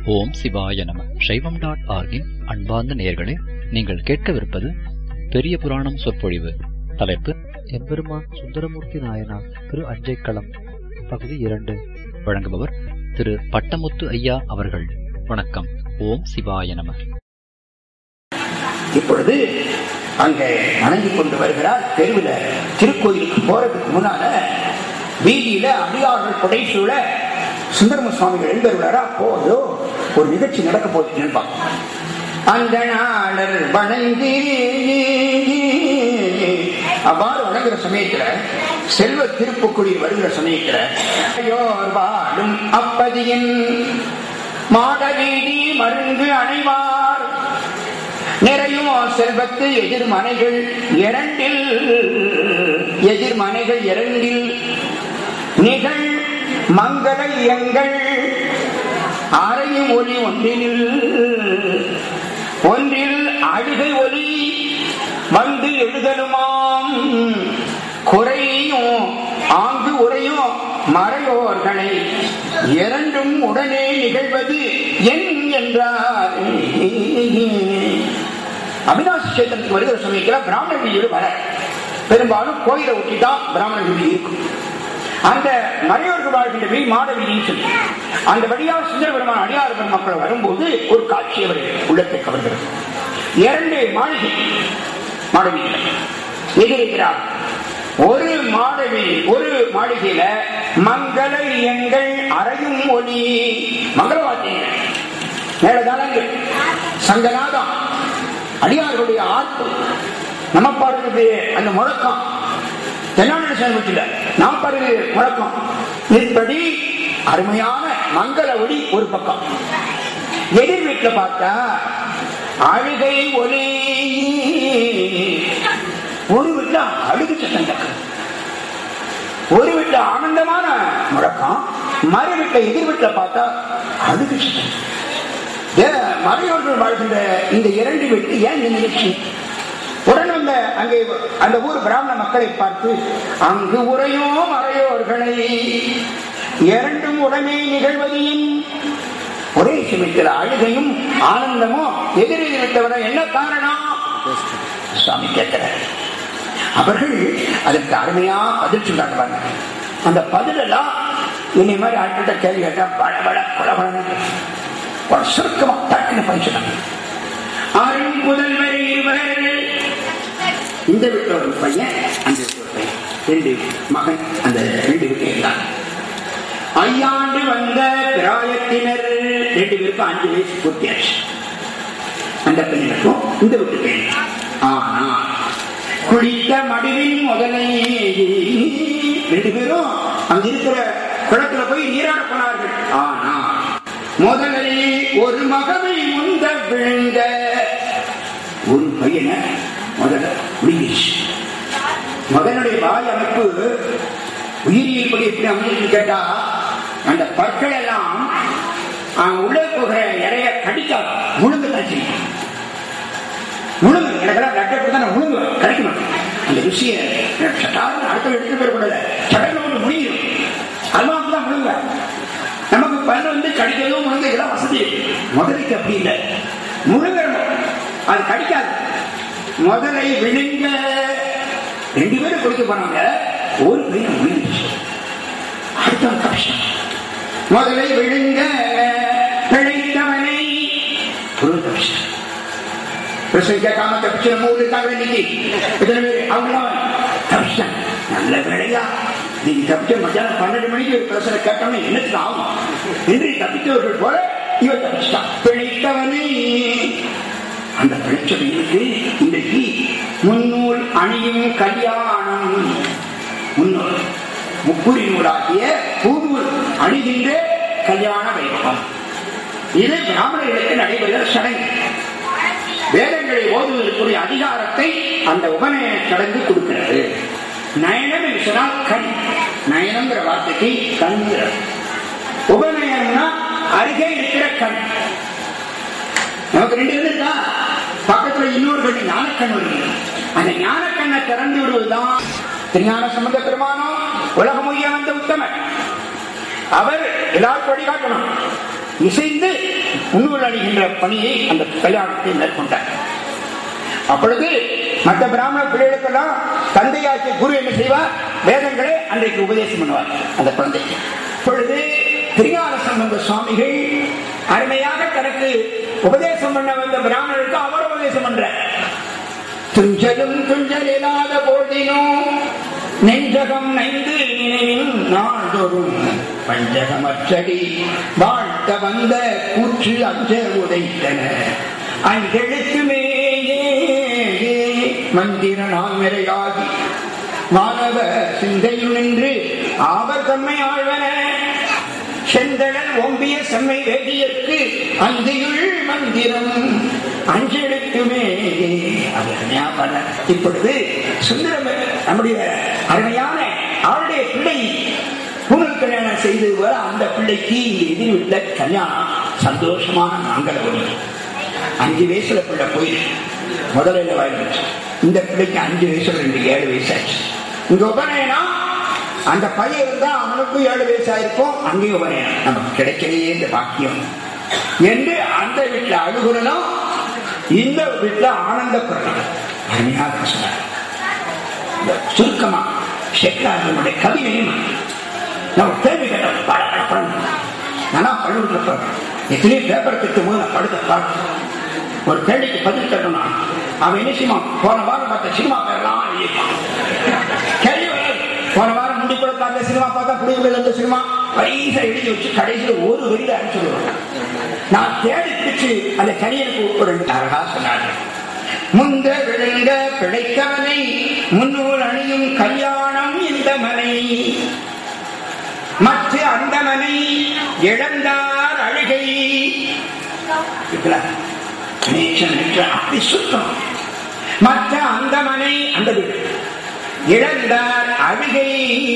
ஓம் சிவாய நம சைவம் டாட் ஆர்கின் அன்பார்ந்த நேயர்களே நீங்கள் கேட்கவிருப்பது பெரிய புராணம் சொற்பொழிவு தலைப்பு எம்பெருமான் சுந்தரமூர்த்தி நாயனார் திரு அஞ்சைக்களம் பகுதி இரண்டு வழங்குபவர் திரு பட்டமுத்து ஐயா அவர்கள் வணக்கம் ஓம் சிவாய நம இப்பொழுது அங்கே வணங்கி கொண்டு வருகிறார் தெருவில் திருக்கோயிலுக்கு போறதுக்கு முன்னால வீதியில அடியார்கள் புடைசூழ சுந்தரம சுவாமிகள் எழுந்தருளாரா போதோ ஒரு நிகழ்ச்சி நடக்க போகுதுன்னு பார்ப்போம் அந்த நாளர் வணங்கி அவ்வாறு வணங்குற சமயத்துல செல்வ திருப்புக்குடியில் வருகிற சமயத்துல ஐயோர் வாழும் அப்பதியின் மாடவீதி மருந்து அணைவார் நிறையும் செல்வத்து எதிர்மனைகள் இரண்டில் எதிர்மனைகள் இரண்டில் நிகழ் மங்கள இயங்கள் அறையும் ஒலி ஒன்றில் ஒன்றில் அழுகை ஒலி வந்து எழுதலுமாம் குறையும் ஆங்கு உரையும் மறையோர்களை இரண்டும் உடனே நிகழ்வது என் என்றார் அவினாசி கஷேத்திரத்துக்கு வருகிற சமயத்தில் பிராமண வீடு வர பெரும்பாலும் கோயிலை ஒட்டி தான் பிராமண வீடு இருக்கும் அந்த மறையோர்கள் வாழ்கின்ற வீ மாட வீதின்னு சொல்லி அந்த வழியா சுந்தர பெருமான அடியார்கள் மக்கள் வரும்போது ஒரு காட்சி அவர்கள் உள்ளத்தை கவர்கிறது இரண்டு மாளிகை மாட வீதியில் எதிர்க்கிறார் ஒரு மாடவி ஒரு மாளிகையில மங்கள இயங்கள் அறையும் ஒளி மங்கள வாத்தியங்கள் மேலதானங்கள் சங்கநாதம் அடியார்களுடைய ஆர்ப்பு நம்ம பாடுறது அந்த முழக்கம் தென்னாடு செயல்பட்டில நாம் பாடுறது முழக்கம் இப்படி அருமையான மங்கள ஒளி ஒரு பக்கம் எதிர் வீட்டுல பார்த்தா அழுகை ஒலி ஒரு வீட்டுல அழுகு சத்தம் கேட்கும் ஒரு வீட்டுல ஆனந்தமான முழக்கம் மறு வீட்டுல எதிர் வீட்டுல பார்த்தா அழுகு சத்தம் மறையோர்கள் வாழ்கின்ற இந்த இரண்டு வீட்டு ஏன் இந்த நிகழ்ச்சி உடன் வந்த அங்கே அந்த ஊர் பிராமண மக்களை பார்த்து அங்கு உரையோ மறையோர்களை இரண்டும் உடனே நிகழ்வதையும் ஒரே சமயத்தில் அழுகையும் ஆனந்தமும் எதிரில் விட்டவர என்ன காரணம் சுவாமி கேட்கிறார் அவர்கள் அதற்கு அருமையா பதில் சொல்றாங்க அந்த பதிலெல்லாம் என்னை மாதிரி ஆட்கிட்ட கேள்வி கேட்டா பல பல கொல ஒரு சுருக்கமா டக்குன்னு படிச்சுட்டாங்க அருண் முதல்வர் இருவர் இந்த வீட்டில் ஒரு பையன் அந்த வீட்டில் ஒரு பையன் ரெண்டு மகன் அந்த ரெண்டு வீட்டில் இருந்தாங்க ஐயாண்டு வந்த பிராயத்தினர் ரெண்டு பேருக்கும் அஞ்சு வயசு பூர்த்தியாச்சு அந்த பெண்ணுக்கும் இந்த வீட்டு பெண் ஆனா குளித்த மடுவின் முதலை ரெண்டு பேரும் அங்க இருக்கிற குளத்துல போய் நீராட போனார்கள் ஆனா முதலில் ஒரு மகனை முந்த விழுந்த ஒரு பையனை முதல்ல விழுங்கிச்சு மகனுடைய வாய் அமைப்பு உயிரியல் படி எப்படி அமைஞ்சிருக்கு கேட்டா அந்த பற்கள் எல்லாம் உள்ளே போகிற இறைய கடிக்காது முழுங்க தான் செய்யும் முழுங்கு எனக்கெல்லாம் பிளட் எடுத்து தான் முழுங்கு கிடைக்கணும் அந்த ருசியை சட்டாரும் அடுத்த எடுத்து போயிடக்கூடாது சடங்கு ஒன்று முடியும் அதெல்லாம் தான் முழுங்க நமக்கு பல்லு வந்து கடிக்கிறதும் முழுங்க இதெல்லாம் வசதி முதலைக்கு அப்படி இல்லை முழுங்கணும் அது கடிக்காது முதலை விழுங்க ரெண்டு பேரும் குடிக்க போனாங்க ஒரு பையன் விழுந்துச்சு அடுத்த கஷ்டம் முதலை விழுங்க பிழைத்தவனை ஒரு கஷ்டம் பிரசன் கேட்காம தப்பிச்சு நம்ம ஊருக்காக இன்னைக்கு எத்தனை பேர் அவங்களாம் தப்பிச்சாங்க நல்ல வேலையா நீங்க தப்பிச்ச மத்தியானம் பன்னெண்டு மணிக்கு பிரசனை கேட்டோம்னா என்னத்துக்கு ஆகும் என்று தப்பித்தவர்கள் போல இவர் தப்பிச்சிட்டான் பிழைத்தவனை அந்த பிழைச்சவனுக்கு இன்றைக்கு முன்னூல் அணியும் கல்யாணம் முன்னூல் முக்குறி நூலாகிய பூநூல் அணிகின்ற கல்யாண வைபவம் இது பிராமணர்களுக்கு நடைபெறுகிற சடங்கு வேதங்களை ஓதுவதற்குரிய அதிகாரத்தை அந்த உபநயன சடங்கு கொடுக்கிறது நயனம் என்று சொன்னால் கண் நயனம்ங்கிற வார்த்தைக்கு கண்கிற உபநயனம்னா அருகே இருக்கிற கண் நமக்கு ரெண்டு இருக்கா பக்கத்துல இன்னொரு கண்ணு ஞானக்கண் வருது அந்த ஞானக்கண்ணை திறந்து விடுவதுதான் திருஞான சம்பந்த பெருமானம் உலகமொழிய வந்த உத்தமர் அவர் எல்லாருக்கும் வழிகாட்டணும் இசைந்து உணவு அணிகின்ற பணியை அந்த கல்யாணத்தை மேற்கொண்டார் அப்பொழுது மற்ற பிராமண பிள்ளைகளுக்கெல்லாம் தந்தையாக்கிய குரு என்ன செய்வார் வேதங்களை அன்றைக்கு உபதேசம் பண்ணுவார் அந்த குழந்தைக்கு இப்பொழுது திருஞான சம்பந்த சுவாமிகள் அருமையாக தனக்கு உபதேசம் பண்ண வந்த பிராமணருக்கு அவர் உபதேசம் பண்றார் துஞ்சலும் துஞ்சல் இல்லாத போதினும் நெஞ்சகம் நைந்து நினைவின் நாள்தோறும் பஞ்சகமற்றடி வாழ்த்த வந்த கூற்று அஞ்ச உதைத்தன அஞ்செழுத்துமே மந்திர நாமிரையாகி மாணவ சிந்தையில் நின்று ஆவர் தம்மை ஆழ்வன செந்தழல் ஓம்பிய செம்மை வேதியற்கு அந்தியுள் மந்திரம் அஞ்செழுத்துமே அது அருமையா பண்ண இப்பொழுது சுந்தரம் நம்முடைய அருமையான அவருடைய பிள்ளை பூனல் கல்யாணம் செய்து வர அந்த பிள்ளைக்கு இந்த எதிர் வீட்டுல கல்யாணம் சந்தோஷமான மங்கள ஒளி அஞ்சு வயசுல பிள்ளை போயிருக்கு முதல்ல வாங்கிடுச்சு இந்த பிள்ளைக்கு அஞ்சு வயசுல ரெண்டு ஏழு வயசாச்சு இங்க உபநயனம் அந்த பையன் இருந்தா அவனுக்கும் ஏழு வயசாயிருக்கும் அங்கேயும் உபநயனம் நமக்கு கிடைக்கலையே இந்த பாக்கியம் என்று அந்த வீட்டுல அழுகுறனும் இந்த வீட்டுல ஆனந்தப்படுறோம் அருமையாக சொன்னார் இந்த சுருக்கமா ஷெக்லாருடைய கவிதையும் நம்ம கேள்வி கேட்டோம் பாட படப்படணும் நானா பள்ளிக்கூடத்துல எத்தனையோ பேப்பர் திட்டும் போது நான் படுத்த பார்க்கணும் ஒரு கேள்விக்கு பதில் கேட்டோம்னா அவன் என்ன செய்வான் போன வாரம் பார்த்த சினிமா பேரெல்லாம் எழுதியிருப்பான் கேள்வி வராது. போன வாரம் முடி கூட பார்த்த சினிமா பார்த்தா புடிவில் இருந்த சினிமா பைசா எழுதி வச்சு கடைசியில் ஒரு வரியில அனுப்பிச்சுடுவான் நான் தேடி பிடிச்சு அந்த கனியனுக்கு ஒரு அழகா சொன்னார்கள் முந்த விழுந்த பிழைக்கவனை முன்னூல் அணியும் கல்யாணம் இந்த மனை மற்ற அந்த மனை இழந்தார் அழுகை இருக்குல்ல? நேற்று நேற்று அப்படி சுத்தம் மற்ற அந்த மனை அந்த வீடு இழந்தார் அழுகை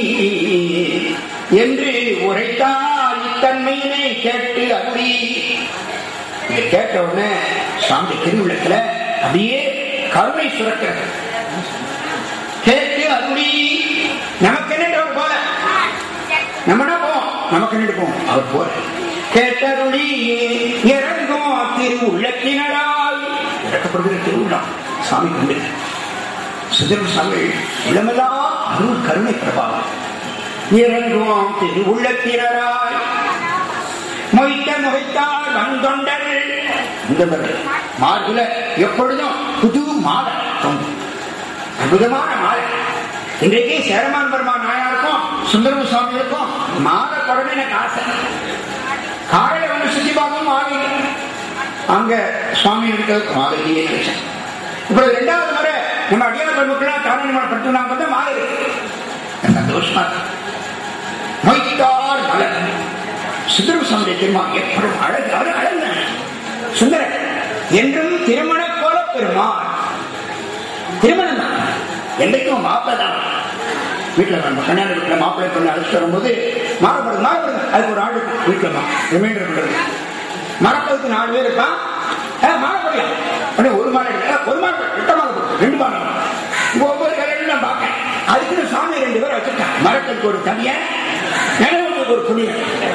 என்று உரைத்தார் இத்தன்மையினை கேட்டு அருளி இதை கேட்ட உடனே சாமி திருவிழத்துல அப்படியே கருணை சுரக்கிறது கேட்டு அருளி நமக்கு என்ன அவர் போல நம்மனா போவோம் நமக்கு என்ன போவோம் அவர் போல கேட்டருளி இறங்கும் திரு உள்ளத்தினரால் இறக்கப்படுகிற திருவிழம் சாமி கொண்டு சுதர்ம சாமி உள்ளமெல்லாம் அருள் கருணை பிரபாவம் இறங்கும் திரு உள்ளத்தினராய் மொய்த்த முகைத்தால் வந்தொண்டர் இந்த மார்புல எப்பொழுதும் புது மாலை தொங்கும் அற்புதமான மாலை இன்றைக்கு சேரமான் பெருமான் நாயாருக்கும் சுந்தரம சுவாமிகளுக்கும் மாலை படம் எனக்கு ஆசை காலையில வந்து சுத்தி பார்க்கவும் மாலை அங்க சுவாமி இருக்கிறது மாலையே நினைச்சேன் இப்ப ரெண்டாவது முறை நம்ம அடியார் பெருமக்கள் தாரணமாக படுத்துனாங்க பார்த்தா மாலை இருக்கு சந்தோஷமா இருக்கு மொய்த்தார் மலர் சுந்தர சுவாமி தெரியுமா எப்படி அழகு அது அழகு சுந்தர என்றும் திருமண கோல பெருமாள் திருமணம் தான் என்றைக்கும் மாப்பிள்ளை தான் வீட்டுல நம்ம கல்யாண வீட்டுல மாப்பிள்ளை பொண்ணு அழைச்சிட்டு வரும்போது மாறப்படுது மாறப்படுது அதுக்கு ஒரு ஆள் இருக்கு வீட்டுல ரிமைண்டர் பண்றது மறப்பதுக்கு நாலு பேர் இருக்கான் மாறப்படலாம் உடனே ஒரு மாலை எடுக்க, ஒரு மாலை எட்ட மாலை போடு, ரெண்டு மாலை இங்க ஒவ்வொரு கல்யாணம் நான் பார்க்கேன் அதுக்குன்னு சாமி ரெண்டு பேரை வச்சிருக்கேன் மரத்துக்கு ஒரு தனிய நினைவுக்கு ஒரு புளிய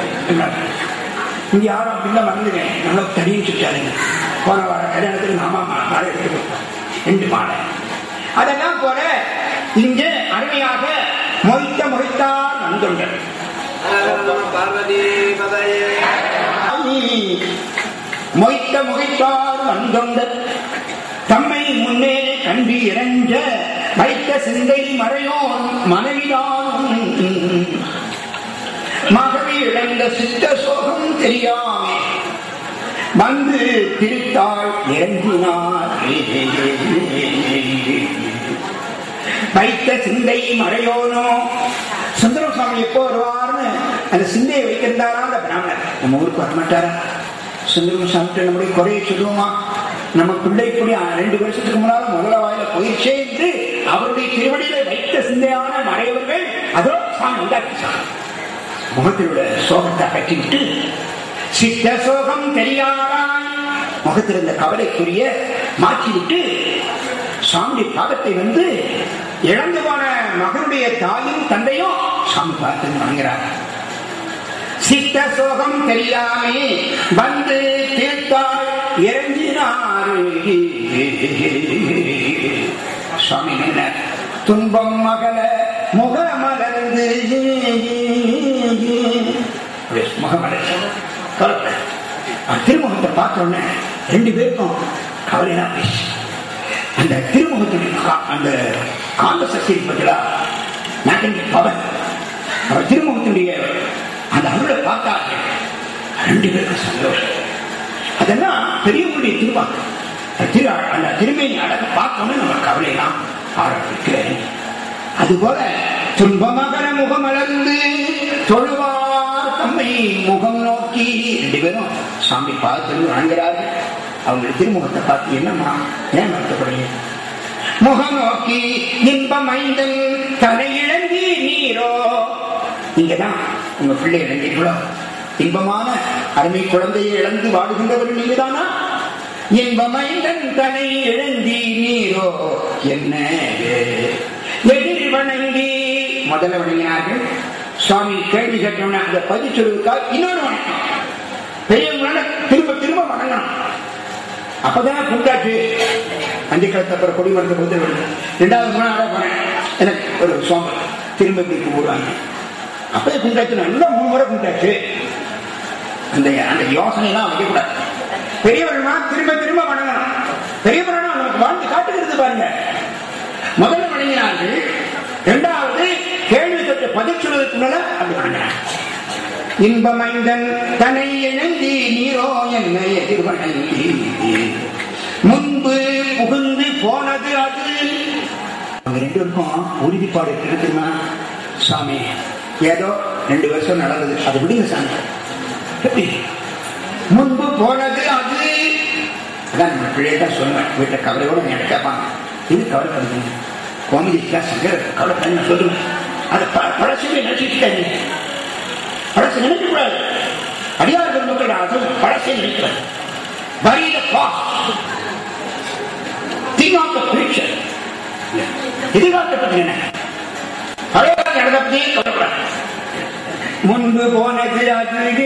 இங்க யாரும் அப்படின்னா மறந்துட்டேன் நல்லா தனியும் சுற்றாருங்க போன வார கல்யாணத்துக்கு நாம மா- மாலை எடுத்து கொடுத்தோம். ரெண்டு மாலை அதெல்லாம் போல இங்கே அருமையாக மொய்த்த மொய்த்தார் வந்துள்ளது பார்வதி பதையே மொய்த்த முகைத்தார் வந்தொண்ட தம்மை முன்னே கண்டு இறஞ்ச வைத்த சிந்தை மறையோன் மனைவிதான் மகவி இழந்த சித்த சோகம் தெரியாமே வந்து திருத்தாள் இறங்கினார் வைத்த சிந்தை மறையோனோ சுந்தர சுவாமி எப்போ வருவார்னு அந்த சிந்தையை வைத்திருந்தாரா அந்த பிராமணர் நம்ம ஊருக்கு வரமாட்டாரா சுந்தர சுவாமி நம்முடைய குறையை சொல்லுவோமா நம்ம பிள்ளை இப்படி ரெண்டு வருஷத்துக்கு முன்னால முதல வாயில போயிடுச்சே என்று அவருடைய திருவடியில வைத்த சிந்தையான மறையவர்கள் அதோ சுவாமி உண்டாக்கி முகத்தில் உள்ள சோகத்தை அகற்றிவிட்டு சித்த சோகம் தெரியாராய் முகத்தில் இருந்த கவலைக்குரிய மாற்றிவிட்டு சாமி பாதத்தை வந்து இழந்து போன மகனுடைய தாயும் தந்தையும் சாமி பார்த்து வணங்குறார் சித்த சோகம் தெரியாமே வந்து தீர்த்தாள் இறங்கினார் சுவாமி என்ன துன்பம் மகள முகமலர்ந்து முகமலர்ந்து கலக்கு திருமுகத்தை பார்த்த உடனே ரெண்டு பேருக்கும் கவலைனா பேசி அந்த திருமுகத்துடைய கா- அந்த காந்த சக்தி பத்திலா நாட்டின் பவன் அவர் திருமுகத்துடைய அந்த அருளை பார்த்தாங்க ரெண்டு பேருக்கும் சந்தோஷம் அதெல்லாம் பெரியவங்களுடைய திருவாக்கு அந்த திரு அந்த திருமையை அழக பார்த்தோன்னே நம்ம கவலையெல்லாம் ஆரம்பிக்கிறேன் அதுபோல துன்பமகர முகமலர்ந்து தொழுவார் தம்மை முகம் நோக்கி ரெண்டு பேரும் சாமி பார்த்து வணங்குறார்கள் அவங்க திருமுகத்தை பார்த்து என்னம்மா ஏன் வருத்தப்படுங்க முகம் நோக்கி இன்பம் ஐந்தன் தலை இழந்தி நீரோ நீங்கதான் உங்க பிள்ளை இழந்தீர்களோ இன்பமான அருமை குழந்தையை இழந்து வாடுகின்றவர்கள் நீங்கதானா இன்பம் ஐந்தன் தலை இழந்தி நீரோ என்ன எதிர் வணங்கி முதல்ல வணங்கினார்கள் சுவாமி கேள்வி கேட்டோம்னா அந்த பதில் சொல்வதற்காக இன்னொரு வணக்கம் பெரியவங்களால திரும்ப திரும்ப வணங்கணும் அப்பதான் கூட்டாச்சு அஞ்சு கிழத்து அப்புறம் கொடி மரத்தை கொடுத்து ரெண்டாவது மூணு ஆளா போனேன் எனக்கு ஒரு சோம்பல் திரும்ப இப்படி கும்பிடுவாங்க அப்பயே கும்பிட்டாச்சு நல்லா மூணு முறை கும்பிட்டாச்சு அந்த அந்த யோசனை எல்லாம் வைக்கக்கூடாது பெரியவர்கள்னா திரும்ப திரும்ப வணங்கணும் பெரியவர்கள் நமக்கு வாழ்ந்து காட்டுகிறது பாருங்க முதல்ல வணங்கினார்கள் இரண்டாவது கேள்வி தொட்டு பதில் சொல்வதற்கு முன்னால அப்படி வணங்கினாங்க இன்பமைந்தன் தனை இழந்தி நீரோ என்ன எதிர்வணங்கி முன்பு புகுந்து போனது அது அவங்க ரெண்டு பேருக்கும் உறுதிப்பாடு இருக்கு தெரியுமா சாமி ஏதோ ரெண்டு வருஷம் நடந்தது அது விடுங்க சாமி எப்படி முன்பு போனது அது அதான் நம்ம பிள்ளைகிட்ட சொல்லுவேன் வீட்டை கவலையோட நீ கேட்பாங்க இது கவலைப்படுறீங்க கோமதிக்கா சங்கர் கவலைப்பட நான் சொல்லுவேன் அது ப- பழசுமே நினைச்சிட்டு பழசை நினைக்க கூடாது அடியார் பெருமக்கள் அது பழசை நினைக்கிறார் வரி the past think of the future எதிர்காலத்தை பற்றி என்ன பழைய காலத்தை நடந்த பற்றி கவலைப்படாது முன்பு போனது அது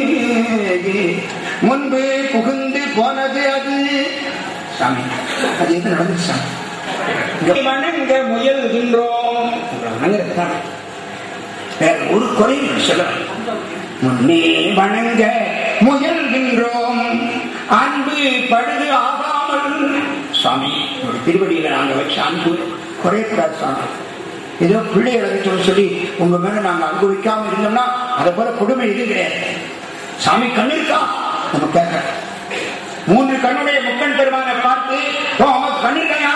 முன்பு புகுந்து போனது அது சாமி அது எது நடந்துச்சு சாமி இங்க வணங்க முயல்கின்றோம் வணங்குறதுதான் வேற ஒரு குறையும் சொல்ல முன்னே வணங்க முயல்கின்றோம் அன்பு பழுது ஆகாமல் சுவாமி ஒரு திருவடியில நாங்க வச்ச அன்பு குறையக்கூடாது சுவாமி ஏதோ பிள்ளை இழந்துட்டோம்னு சொல்லி உங்க மேல நாங்க அனுபவிக்காம இருந்தோம்னா அதை போல கொடுமை எதுவும் கிடையாது சாமி கண்ணு இருக்கா நம்ம கேட்க மூன்று கண்ணுடைய முக்கன் பெருமானை பார்த்து "ஓ, அவன் கண்ணு இருக்கையா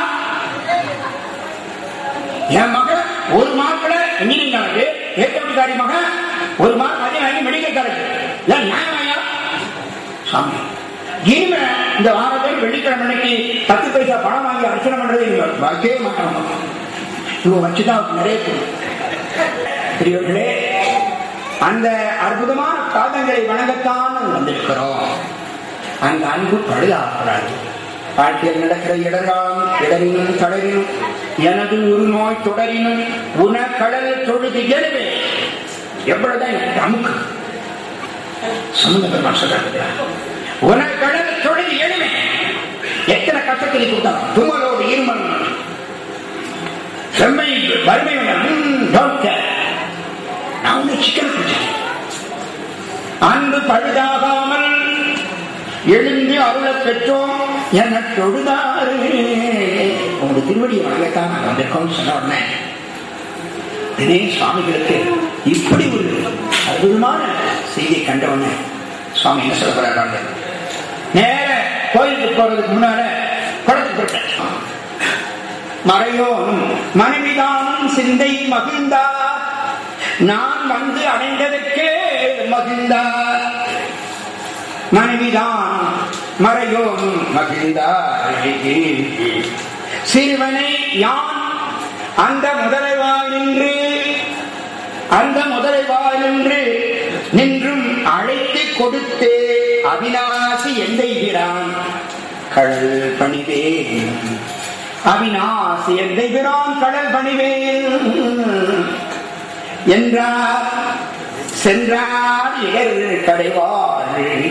என் மகன் ஒரு மார்க்ல இன்ஜினியரிங் காலேஜ் ஏற்றப்பட்டுக்காரி மகன் ஒரு மார்க் அதே வாங்கி மெடிக்கல் காலேஜ் இல்ல நியாயமாயா சாமி இனிமே இந்த வாரத்தில் வெள்ளிக்கிழமை அன்னைக்கு பத்து பைசா பணம் வாங்கி அர்ச்சனை பண்றது இவங்க வைக்கவே மாட்டாங்க இவங்க வச்சுதான் அவருக்கு நிறைய பொருள். பெரியவர்களே அந்த அற்புதமான பாதங்களை வணங்கத்தான் நாங்கள் வந்திருக்கிறோம் அந்த அன்பு பழுதாகிறாள் வாழ்க்கையில் நடக்கிற இடராம் இடரினும் தளரினும் எனது ஒரு நோய் தொடரினும் உன கடல் தொழுது எழுவே எவ்வளவுதான் எனக்கு அமுக்கு சமூக பெருமாள் சொல்றாங்க உன கடல் தொழுது எழுவே எத்தனை கஷ்டத்தில் கொடுத்தாலும் தும்மலோடு இருமல் செம்மை வறுமை வந்தா, ம், don't care. நான் வந்து சிக்கன் பிடிச்சேன் அன்பு பழுதாகாமல் எழுந்து அருளப் பெற்றோம் என தொழுதாரு உங்க திருவடி வணங்கத்தான் நான் வந்திருக்கோம்னு சொன்ன உடனே உடனே சுவாமிகளுக்கு இப்படி ஒரு அற்புதமான செய்தியை கண்ட உடனே சுவாமி என்ன சொல்ல போறாங்க நேர கோயிலுக்கு போறதுக்கு முன்னால குளத்துக்கு போயிட்டேன் மறையோனும் மனைவிதானும் சிந்தை மகிழ்ந்தார் நான் வந்து அடைந்ததற்கே மகிழ்ந்தார் மனைவிதான் மறையோனும் மகிழ்ந்தார் சிறுவனை யான் அந்த முதலைவாய் நின்று அந்த முதலைவாய் நின்று நின்றும் அழைத்து கொடுத்து அவிநாசி எந்தைகிறான் கடல் பணிவேன் அவிநாசி எந்தைகிறான் கடல் பணிவேன் என்றார் சென்றார் இடர் கடைவார்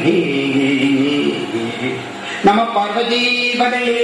நம பார்வதி பதையே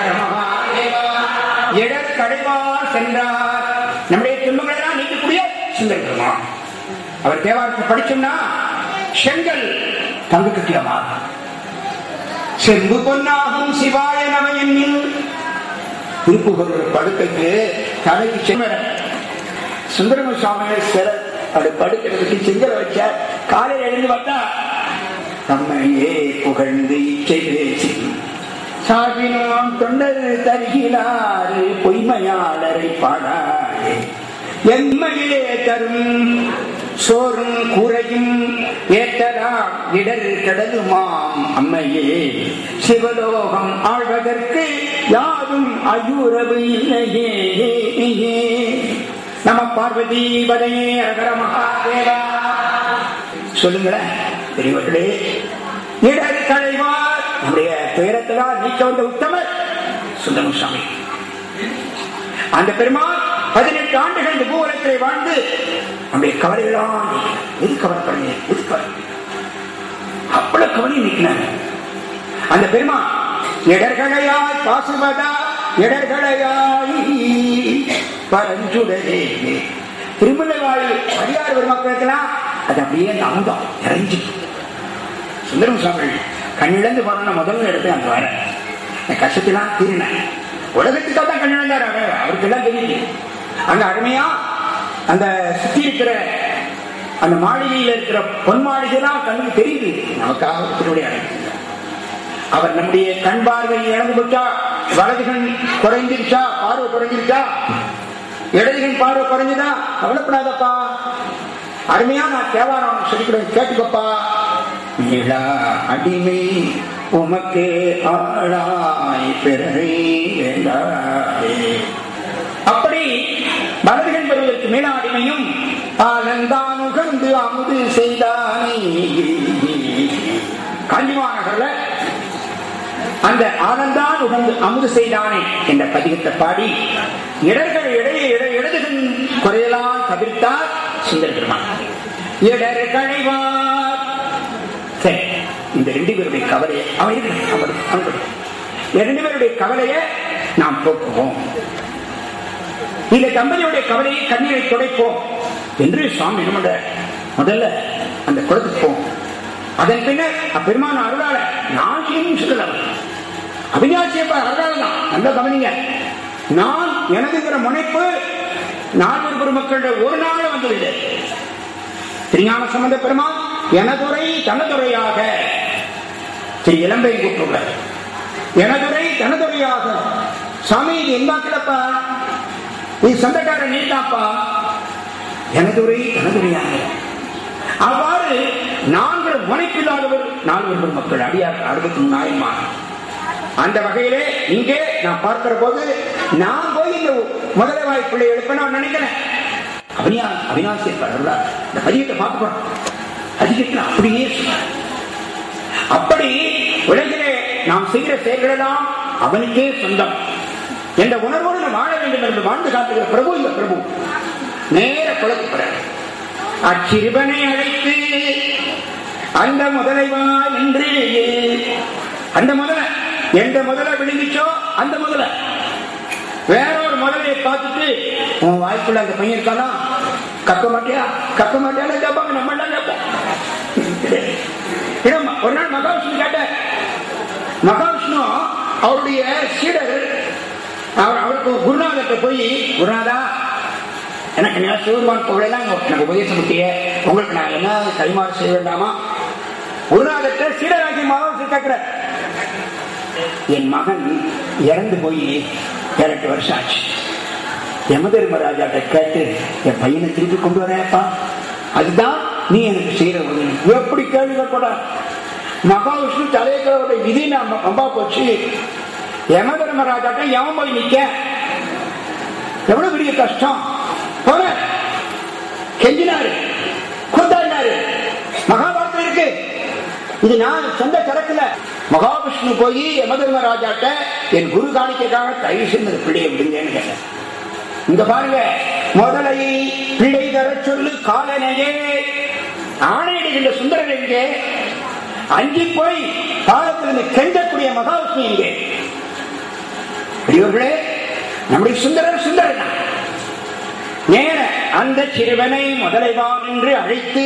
இடர் கடைவார் சென்றார் நம்முடைய துன்பங்களை எல்லாம் நீக்கக்கூடிய சுந்தர பெருமான் அவர் தேவாரத்தை படிச்சோம்னா செங்கல் தங்கு கட்டிடமாகும் செம்பு பொன்னாகும் சிவாய நம எண்ணில் திருப்புகழ் படுக்கைக்கு தலைக்கு செம்மர சுந்தரம சுவாமி சில அப்படி படுக்கிறதுக்கு செங்கல் வச்ச காலையில் எழுந்து பார்த்தா நம்மையே புகழ்ந்து இச்சை பேசி சாகினோம் தொண்டர் தருகிறாரு பொய்மையாளரை பாடாரே என்மையிலே தரும் சோறும் கூரையும் ஏற்றலாம் இடர் கடலுமாம் அம்மையே சிவலோகம் ஆழ்வதற்கு யாரும் அயூரவு இல்லையே நம பார்வதி பதையே அகர மகாதேவா சொல்லுங்களேன் பெரியவர்களே இடர் களைவார் நம்முடைய துயரத்தெல்லாம் நீக்க வந்த உத்தமர் சுந்தரமுசாமி அந்த பெருமாள் பதினெட்டு ஆண்டுகள் இந்த பூவலத்திலே வாழ்ந்து நம்முடைய கவலையெல்லாம் எது கவலைப்படுங்க எது கவலை அவ்வளவு கவலை நீக்கினார் அந்த பெருமாள் இடர்களையாய் பாசுவதா இடர்களையாய் பரஞ்சுடரே திருமலை வாழ் அடியார் பெருமக்களுக்கெல்லாம் அது அப்படியே அந்த அமுதம் இறைஞ்சு சுந்தரம் சுவாமி கண்ணிழந்து போன முதல்ல எடுத்து அங்க வர இந்த கஷ்டத்தெல்லாம் தீரினேன் உலகத்துக்காக தான் கண்ணிழந்தார் அவர் அவருக்கு எல்லாம் தெரியுது அங்க அருமையா அந்த சுத்தி இருக்கிற அந்த மாளிகையில் இருக்கிற பொன் மாளிகைலாம் கண்ணுக்கு தெரியுது நமக்காக திருவிழா அவர் நம்முடைய கண் பார்வை இழந்து போச்சா வலது கண் குறைஞ்சிருச்சா பார்வை குறைஞ்சிருச்சா இடது கண் பார்வை குறைஞ்சுதா கவலைப்படாதப்பா அருமையா நான் தேவாரம் சொல்லிக்கிறேன் கேட்டுக்கப்பா நிலா அடிமை உமக்கு ஆளாய் பிறரை வேண்டாரே அப்படி வலதுகன் பெறுவதற்கு மேல அடிமையும் ஆனந்தான் உகந்து அமுது செய்தானே காஞ்சிமாநகர்ல அந்த ஆனந்தான் உகந்து அமுது செய்தானே என்ற பதிகத்தை பாடி இடர்கள் இடையே இட- இடதுகன் குறையலாம் தவிர்த்தார் சுந்தர பெருமான் இடர் களைவார் சரி இந்த ரெண்டு பேருடைய கவலையை அவன் இருக்கட்டும், அவன் இருக்கட்டும், அவன் இருக்கட்டும். இந்த ரெண்டு பேருடைய கவலையை நாம் போக்குவோம் இந்த தம்பதியுடைய கவலையை கண்ணீரை துடைப்போம் என்று சுவாமி என்ன பண்றார்? முதல்ல அந்த குளத்துக்கு போவோம் அதன் பின்னர் அப்பெருமான அருளாள நான் சொல்லல அபிநாசியப்ப அருளாள தான் நல்ல கவனிங்க நான் எனதுங்கிற முனைப்பு நால்வர் பெருமக்களுடைய ஒரு நாள் வந்துவில்லை திருஞான சம்பந்த பெருமாள் எனதுரை தனதுரையாக திரு இளம்பை கூட்டுள்ளார் எனதுரை தனதுரையாக சாமி இது என்ன கிடப்பா நீ சொந்தக்கார நீட்டாப்பா எனதுரை தனதுரையாக அவ்வாறு நான்கு முனைப்பில்லாதவர் நால்வர் மக்கள் அடியார் அறுபத்தி மூணு ஆயிரமா அந்த வகையிலே இங்கே நான் பார்க்கிற போது நான் போய் இந்த முதலை வாய்ப்புள்ளை எழுப்ப நான் நினைக்கிறேன் அபினா அவினாசி இருப்பார் இந்த பதியத்தை பார்க்க போறோம் அதிகத்தில் அப்படியே சொன்னார். அப்படி உலகிலே நாம் செய்கிற செயல்கள் எல்லாம் அவனுக்கே சொந்தம் என்ற உணர்வோடு நாம் வாழ வேண்டும் என்று வாழ்ந்து காட்டுகிற பிரபு இந்த பிரபு நேர குழப்பப்படுற அச்சிறுவனை அழைத்து அந்த முதலைவா என்று அந்த முதல எந்த முதல விழுந்துச்சோ அந்த முதல வேற ஒரு முதலையை பார்த்துட்டு உன் வாய்ப்புள்ள அந்த பையன் இருக்கானா கக்க மாட்டியா கக்க மாட்டியான்னு கேட்பாங்க நம்ம எல்லாம் கேட்போம் ஏன்னா, ஒரு நாள் மகாவிஷ்ணு கேட்ட மகாவிஷ்ணு அவருடைய சீடர் அவர் அவருக்கு குருநாதர்கிட்ட போய் குருநாதா எனக்கு நான் சிவபெருமான் புகழெல்லாம் எனக்கு உபதேசம் முட்டிய உங்களுக்கு நான் என்ன கைமாறு செய்ய வேண்டாமா குருநாதர்கிட்ட சீடராகி மகாவிஷ்ணு கேட்கிற என் மகன் இறந்து போய் ஏழு எட்டு வருஷம் ஆச்சு யமதர்மராஜாட்ட கேட்டு என் பையனை திருப்பி கொண்டு வரேன்ப்பா அதுதான் நீ எனக்கு செய்யற உதவி எப்படி கேள்வி கூட மகாவிஷ்ணு தலைக்கிறவருடைய விதி நம்ம அம்பா போச்சு யமதர்மராஜாட்ட எவன் போய் நிக்க எவ்வளவு பெரிய கஷ்டம் போன கெஞ்சினாரு கொண்டாடினாரு மகாபாரதம் இருக்கு இது நான் சொந்த சரக்குல மகாவிஷ்ணு போய் யமதர்மராஜாட்ட என் குரு காணிக்கைக்காக தயவு செய்து இந்த பிள்ளையை விடுங்கன்னு கேட்டேன் இங்க பாருங்க முதலை பிள்ளை தர சொல்லு காலனையே ஆணையிடுகின்ற சுந்தரர் எங்கே அஞ்சி போய் பாலத்திலிருந்து கெஞ்சக்கூடிய மகாவிஷ்ணு எங்கே பெரியவர்களே நம்முடைய சுந்தரர் சுந்தரர் தான் நேர அந்த சிறுவனை முதலைவான் என்று அழைத்து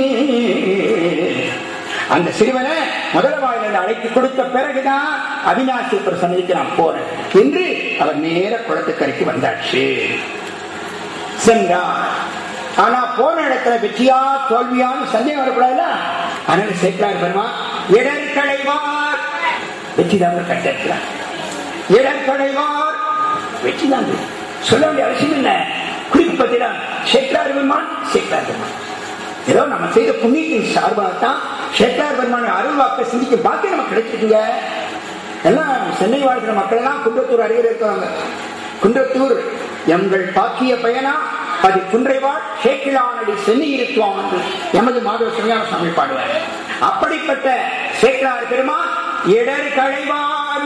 அந்த சிறுவனை முதலவாயில் அழைத்து கொடுத்த பிறகுதான் அவினாசி பிரசன்னத்துக்கு நான் போறேன் என்று அவர் நேர குளத்துக்கரைக்கு வந்தாச்சு சென்றார் ஆனா போன இடத்துல வெற்றியா தோல்வியான்னு சந்தேகம் வரக்கூடாதுல்ல அதனால சேர்க்கிறார் பெருமா இடர்களைவார் வெற்றி தான் கட்டிருக்கிறார் இடர்களைவார் வெற்றி தான் சொல்ல வேண்டிய அவசியம் இல்லை குறிப்பு பத்திதான் சேக்கலார் பெருமான் சேக்கலார் பெருமான் ஏதோ நம்ம செய்த புண்ணியத்தின் சார்பாகத்தான் சேக்கலார் பெருமான அருள் வாக்க சிந்திக்க பாக்கி நமக்கு கிடைச்சிருக்குங்க எல்லாம் சென்னை வாழ்கிற மக்கள் எல்லாம் குன்றத்தூர் அருகில் இருக்கிறாங்க குன்றத்தூர் எங்கள் பாக்கிய பயனா அது குன்றைவாள் சேக்கிழானடி சென்னி இருக்குவான் என்று எமது மாதவ சிங்கார சுவாமி பாடுவார் அப்படிப்பட்ட சேக்கிழார் பெருமான் இடர் களைவான்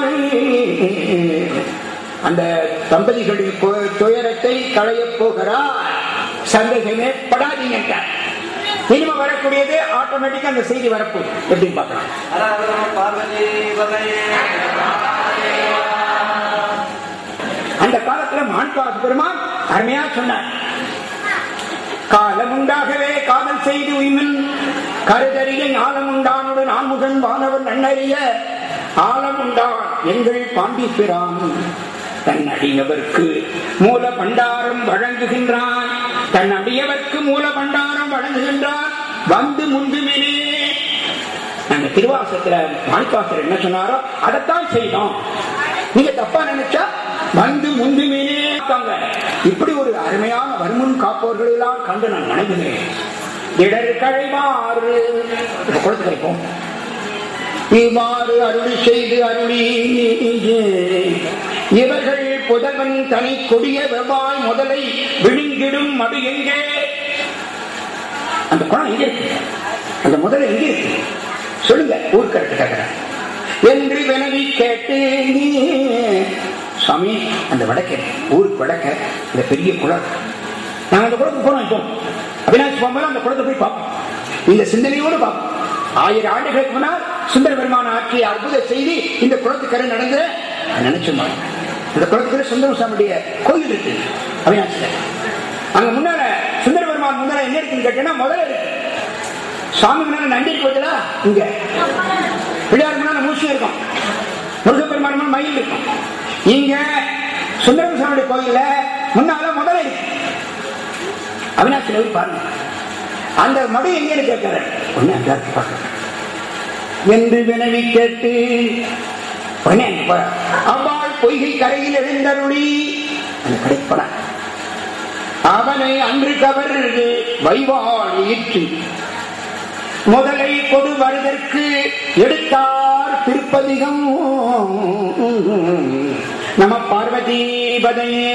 அந்த தம்பதிகளின் கொ- துயரத்தை களையப் போகிறார் சந்தேகமே படாதீங்க இனிமே வரக்கூடியது ஆட்டோமேட்டிக்கா அந்த செய்தி வரப்போகுது எப்படின்னு பார்க்கலாம் ஹர ஹர நம பார்வதி பதையே அந்த காலத்துல மான்காசு பெருமான் அருமையா சொன்னார் காலம் உண்டாகவே காதல் செய்து உய்மின் கருதறிய ஞானம் உண்டானோடு நான்முகன் வானவன் நன்னறிய ஆலம் உண்டான் எங்கள் பாண்டிப்பிரான் தன் அடியவர்க்கு மூல பண்டாரம் வழங்குகின்றான் தன் அடியவர்க்கு மூல பண்டாரம் வழங்குகின்றான் வந்து முந்துமினே நாங்க திருவாசத்துல மாணிக்காசர் என்ன சொன்னாரோ அதைத்தான் செய்தோம் நீங்க தப்பா நினைச்சா வந்து முந்துமேனே இருக்காங்க இப்படி ஒரு அருமையான வருமுன் காப்பவர்கள் எல்லாம் கண்டு நான் வணங்குகிறேன் இடர் கழைவாறு இப்ப கொடுத்து கிடைப்போம் இவ்வாறு அருளி செய்து அருளி இவர்கள் புதவன் தனி கொடிய வெவ்வாய் முதலை விழுங்கிடும் மடு எங்கே அந்த குளம் எங்க இருக்கு அந்த முதல்ல எங்க இருக்கு சொல்லுங்க ஊர்க்கரத்து கேட்கிறேன் என்று வினவி கேட்டு சாமி அந்த வடக்க ஊருக்கு வடக்க இந்த பெரிய குளம் நாங்க அந்த குளத்துக்கு போனோம் இப்போ அவினாசி போகும்போது அந்த குளத்தை போய் பார்ப்போம் இந்த சிந்தனையோடு பார்ப்போம் ஆயிரம் ஆண்டுகளுக்கு முன்னால் சுந்தர பெருமான ஆற்றிய அற்புத செய்தி இந்த குளத்துக்கரை நடந்து நினைச்சோம் இந்த குளத்துக்கரை சுந்தர சாமியுடைய கோயில் இருக்கு அவினாசில அங்க முன்னால சுந்தர பெருமான் முன்னால என்ன இருக்குன்னு கேட்டீங்கன்னா முதல்ல இருக்கு சாமி முன்னால நண்டி இருக்குதுல இங்க பிள்ளையார் முன்னால மூச்சு இருக்கும் முருகப்பெருமான் முன்னால மயில் இருக்கும் இங்க சுந்தரம் சாமியுடைய கோயில்ல முன்னால முதல்ல இருக்கு அவினாசில போய் பாருங்க அந்த மடு எங்கன்னு கேட்கிற ஒண்ணு அந்த இடத்துக்கு பார்க்கறேன் என்று வினவி கேட்டு உடனே அங்க போற. அவ்வாள் பொய்கை கரையில் எழுந்தருளி அந்த கடைப்பட அவனை அன்று கவர் வைவாள் ஈற்றி முதலை கொடு வருதற்கு எடுத்தார் திருப்பதிகம் நம பார்வதீபதையே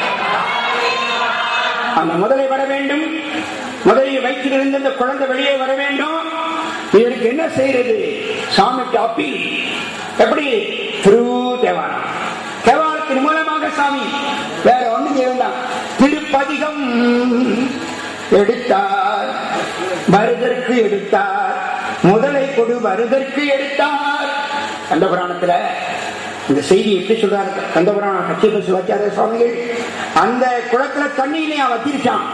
அந்த முதலை வர வேண்டும் முதலை வயிற்றிலிருந்து அந்த குழந்தை வெளியே வர வேண்டும் இதற்கு என்ன செய்யறது சாமிக்கு அப்பீல் எப்படி திரு தேவாரம் தேவாரத்தின் மூலமாக சாமி வேற ஒண்ணு செய்யலாம் திருப்பதிகம் எடுத்தார் வருதற்கு எடுத்தார் முதலை கொடு வருதற்கு எடுத்தார் கந்த புராணத்துல இந்த செய்தி எப்படி சொல்றாரு கந்த புராணம் கட்சிப சிவாச்சாரிய சுவாமிகள் அந்த குளத்துல தண்ணியிலே அவன் வச்சிருச்சான்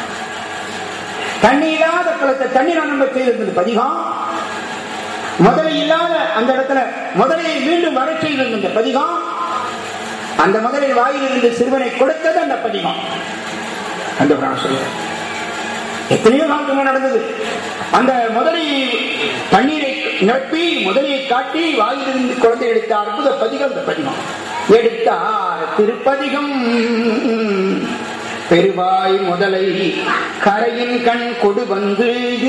தண்ணி இல்லாத குளத்தை தண்ணீர் நம்ம செய்திருந்தது பதிகம் முதலை இல்லாத அந்த இடத்துல முதலையை மீண்டும் வர செய்திருந்த இந்த பதிகம் அந்த முதலை வாயில் இருந்து சிறுவனை கொடுத்தது அந்த பதிகம் அந்த புராணம் சொல்லுவார் எத்தனையோ காலத்துக்கு நடந்தது அந்த முதலை தண்ணீரை நிரப்பி முதலையை காட்டி வாயிலிருந்து குழந்தை எடுத்த அற்புத பதிகம் அந்த பதிகம் எடுத்தார் திருப்பதிகம் பெருவாய் முதலை கரையின் கண் கொடு வந்து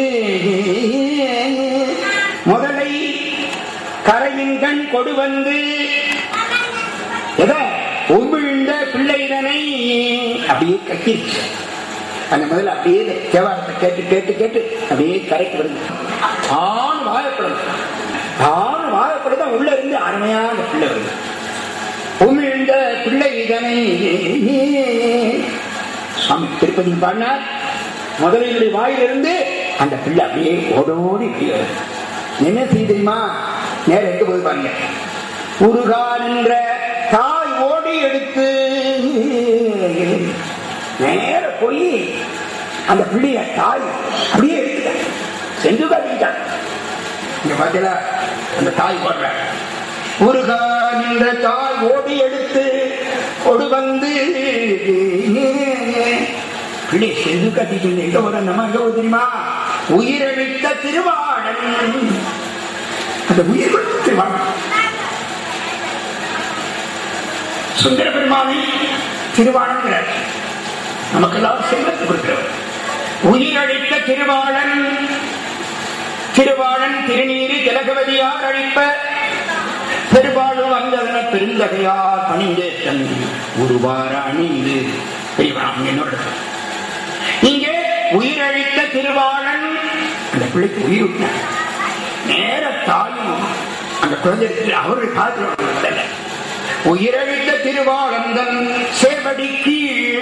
முதலை கரையின் கண் கொடு வந்து எதை உமிழ்ந்த பிள்ளைதனை அப்படியே கட்டிருச்சு அந்த முதல்ல அப்படியே இந்த தேவாரத்தை கேட்டு கேட்டு கேட்டு அப்படியே கரைக்கு வருது ஆண் வாழப்படும் ஆண் வாழப்படும் உள்ள இருந்து அருமையான அந்த பிள்ளை வருது உமிழ்ந்த பிள்ளை இதனை சுவாமி திருப்பதி பாடினார் முதலையுடைய வாயிலிருந்து அந்த பிள்ளை அப்படியே ஓடோடி வெளியே வருது. என்ன செய்ய தெரியுமா நேரம் எங்க போய் பாருங்க உருகால் என்ற தாய் ஓடி எடுத்து நேர போய் அந்த பிள்ளைய தாய் அப்படியே எடுத்துட்டான் செஞ்சு காட்டிட்டான் இங்க பாத்தீங்களா அந்த தாய் ஓடுற முருகா நின்ற தாய் ஓடி எடுத்து கொடு வந்து பிள்ளை செஞ்சு கட்டிட்டு எங்க ஒரு நம்ம எங்க ஒரு தெரியுமா உயிரழித்த திருவாளன் அந்த உயிர் கொடுத்த திருவாளன் சுந்தர பெருமானை திருவாளன்கிறார் நமக்கெல்லாம் செல்வத்தை கொடுக்கிறவர் உயிரழித்த திருவாளன் திருவாளன் திருநீரு ஜலகவதியார் அழிப்ப பெருவாழும் வந்ததன பெருந்தகையார் பணிந்தே தந்து உருவார அணிந்து பெரியவராம் என்னோட இங்கே உயிரழித்த திருவாளன் அந்த பிள்ளைக்கு உயிர் விட்டார் நேர தாயும் அந்த குழந்தைக்கு அவருடைய காலத்தில் உயிரழித்த திருவாளந்தன் சேவடிக்கு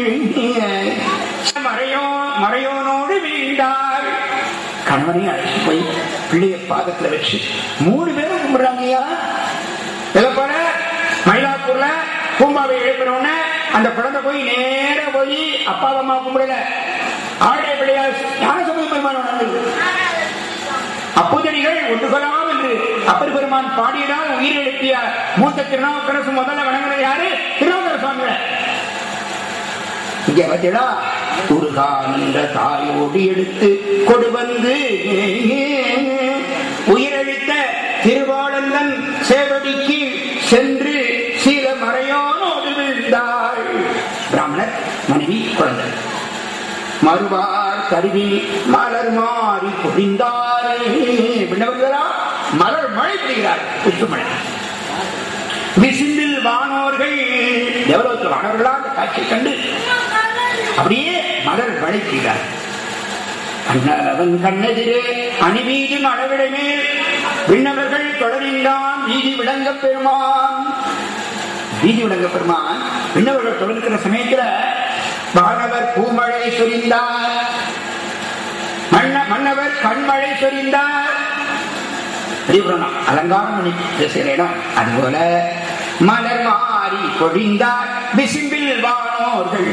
மறையோ மறையோனோடு வீழ்ந்தார் கணவனை அழைச்சு போய் பிள்ளைய பாதத்துல வச்சு மூணு பேரும் கும்பிடுறாங்கய்யா போல மயிலாப்பூர்ல பூம்பாவை எழுப்புறவன அந்த குழந்தை போய் நேர போய் அப்பா அம்மா கும்பிடல ஆடைய பிள்ளையா ஞான சபை பெருமான் நடந்தது அப்போதடிகள் ஒன்றுகலாம் என்று அப்பர் பெருமான் பாடியதால் உயிர் எழுப்பிய மூத்த திருநாவுக்கரசு முதல்ல வணங்குறது யாரு திருநாவுக்கர சுவாமிகளை இங்க பார்த்தீங்களா முருகான் என்ற தாயோடு எடுத்து கொடு வந்து உயிரழித்த திருவாளந்தன் சேவடிக்கு சென்று சீல மறையோனோடு விழுந்தாள் பிராமணர் மனைவி குழந்தை மறுவார் கருவி மலர் மாறி பொழிந்தார் விண்ணவர்களா மலர் மழை பெறுகிறார் புஷ்பமழை விசிந்தில் வானோர்கள் எவ்வளவு வானவர்களா அந்த காட்சியை கண்டு அப்படியே மலர் மழை பெய்கிறார் அண்ணவன் கண்ணெதிரே அணிவீதி அளவிடமே விண்ணவர்கள் தொடரின்றான் வீதி விளங்க பெருமான் வீதி விளங்க பெருமான் விண்ணவர்கள் தொடர்கிற சமயத்துல வானவர் பூமழை சொரிந்தார் மன்ன மன்னவர் கண்மழை சொரிந்தார் பெரியபுராணம் அலங்காரம் பண்ணி பேசுகிற இடம் அதுபோல மலர் மாறி பொழிந்தார் விசிம்பில் வானோர்கள்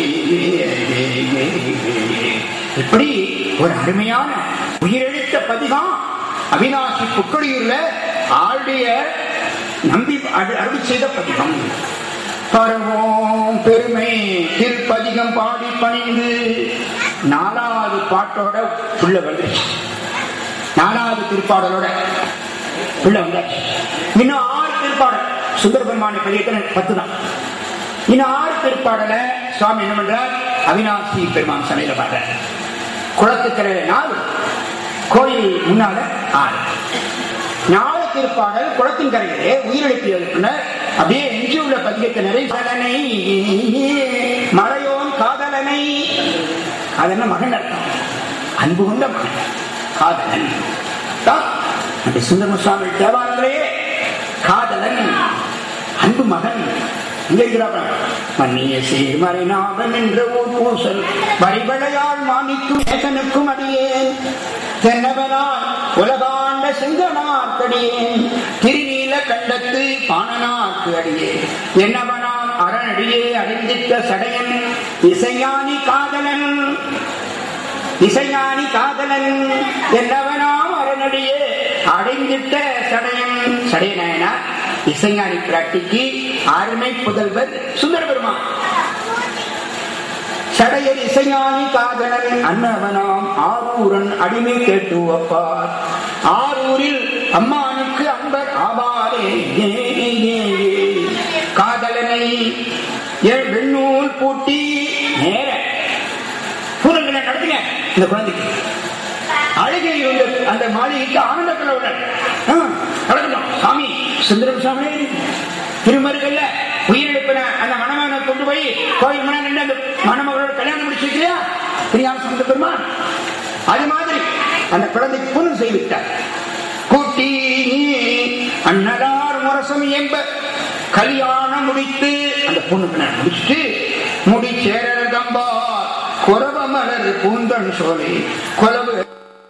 இப்படி ஒரு அருமையான உயிரெழுத்த பதிகம் அவினாசி புக்கடியூர்ல ஆளுடைய நம்பி அரு- அருள் செய்த பதிகம் பரவோம் பெருமை திருப்பதிகம் பாடி பணிந்து நாலாவது பாட்டோட உள்ள வந்துருச்சு நாலாவது திருப்பாடலோட உள்ள வந்தாச்சு இன்னும் ஆறு திருப்பாடல் சுந்தர பெருமான பதியத்தில் பத்து தான் இன்னும் ஆறு திருப்பாடல சுவாமி என்ன பண்றார் அவினாசி பெருமான் சமையல பாடுறார் குளத்துக்கரை நாலு கோயில் முன்னால ஆறு நாலு திருப்பாடல் குளத்தின் கரையிலே உயிரிழப்பியதற்குள்ள அப்படியே எஞ்சியுள்ள பதியத்தை நிறைவேறனை மறையோன் காதலனை அதென்ன மகன் அர்த்தம் அன்பு கொண்ட மகன் காதலன் தான் அந்த சுந்தர சுவாமி தேவாலயத்திலேயே காதலன் அன்பு மகன் இங்க இருக்கிறார் மன்னிய சீர்மறை நாவன் என்ற ஊர் பூசல் வரிவளையால் மாமிக்கும் ஏகனுக்கும் அடியேன் தென்னவனான் உலகாண்ட செங்கனார்க்கடியேன் திருநீல கண்டத்து பாணனார்க்கு அடியே என்னவனாம் அரணடியே அறிந்திட்ட சடையன் இசையானி காதலன் இசைஞானி காதலன் என்னவனாம் அரணடியே அடைந்திட்ட சடையன் சடையனாயனா இசைஞானி பிராட்டிக்கு அருமை புதல்வர் சுந்தர பெருமான் சடையர் இசைஞானி காதலன் அன்னவனாம் ஆரூரன் அடிமை கேட்டு வப்பார் ஆரூரில் அம்மானுக்கு அன்பர் ஆவாரே ஏ, ஏ, ஏ, ஏ. காதலனை ஏ- வெண்ணூல் பூட்டி நேர பூரங்களை நடத்துங்க இந்த குழந்தைக்கு அழகை இருந்த அந்த மாளிகைக்கு ஆனந்த கலவுடன் நடக்கணும் சாமி சுந்தரம் சாமி திருமருகல்ல உயிரிழப்பின அந்த மணமகனை கொண்டு போய் கோயில் மன நின்று அந்த மணமகளோட கல்யாணம் முடிச்சு வைக்கலையா பிரியாம சுந்தர பெருமான் அது மாதிரி அந்த குழந்தைக்கு புனல் செய்விட்டார் கூட்டி அன்னதார் முரசம் என்ப கல்யாணம் முடித்து அந்த பொண்ணுக்கு நான் முடிச்சுட்டு முடி சேரகம்பா குறவ மலர் பூந்தன் சோலை குலவு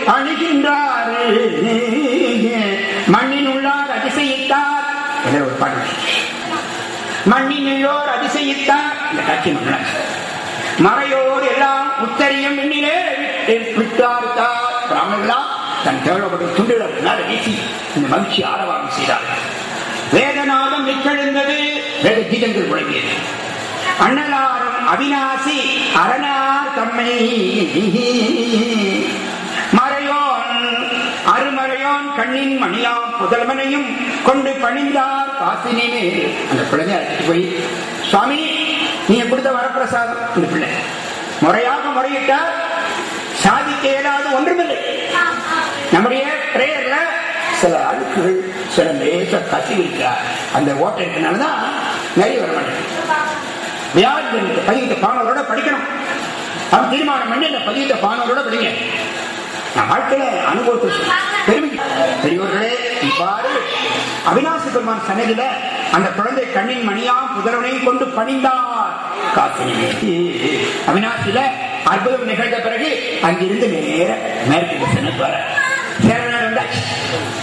அணுகின்றார் மண்ணின் உள்ளார் அதிசயித்தார் என்ற ஒரு பாட்டு மண்ணினுள்ளோர் அதிசயித்தார் இந்த காட்சி மன்னன் மறையோர் எல்லாம் உத்தரியம் எண்ணிலே விட்டார்த்தார் பிராமணர்களாம் தன் தேவைப்பட்ட துண்டுகளை மேல வீசி இந்த மகிழ்ச்சி ஆரவாரம் செய்தார் வேதநாதம் நிக்கெழுந்தது வேத கீதங்கள் முழங்கியது அண்ணலாரும் அவிநாசி அரணார் தம்மை மறையோன் அருமறையோன் கண்ணின் மணியாம் புதல்வனையும் கொண்டு பணிந்தார் காசினிமே அந்த குழந்தை அழைச்சிட்டு போய் சுவாமி நீங்க கொடுத்த வரப்பிரசாதம் இந்த பிள்ளை முறையாக முறையிட்டால் சாதிக்க இயலாத ஒன்றுமில்லை நம்முடைய பிரேயர்ல சில அழுக்குகள் சில லேச கசிவு இருக்கிறார் அந்த ஓட்டை இருக்கனாலதான் நிறைய வர மாட்டேங்குது வியாதிகளுக்கு பதிவித்த பானவரோட படிக்கணும் அவன் தீர்மானம் பண்ணி அந்த பதிவித்த பானவரோட படிங்க நான் வாழ்க்கையில அனுபவத்தை சொல்றேன். பெருமை பெரியவர்களே இவ்வாறு அவிநாசி பெருமான் சன்னதியில அந்த குழந்தை கண்ணின் மணியாம் புதரவனையும் கொண்டு பணிந்தார் காத்தினி அவிநாசியில அற்புதம் நிகழ்ந்த பிறகு அங்கிருந்து நேர மேற்கு திசைக்கு வர சேரனர் வந்தாச்சு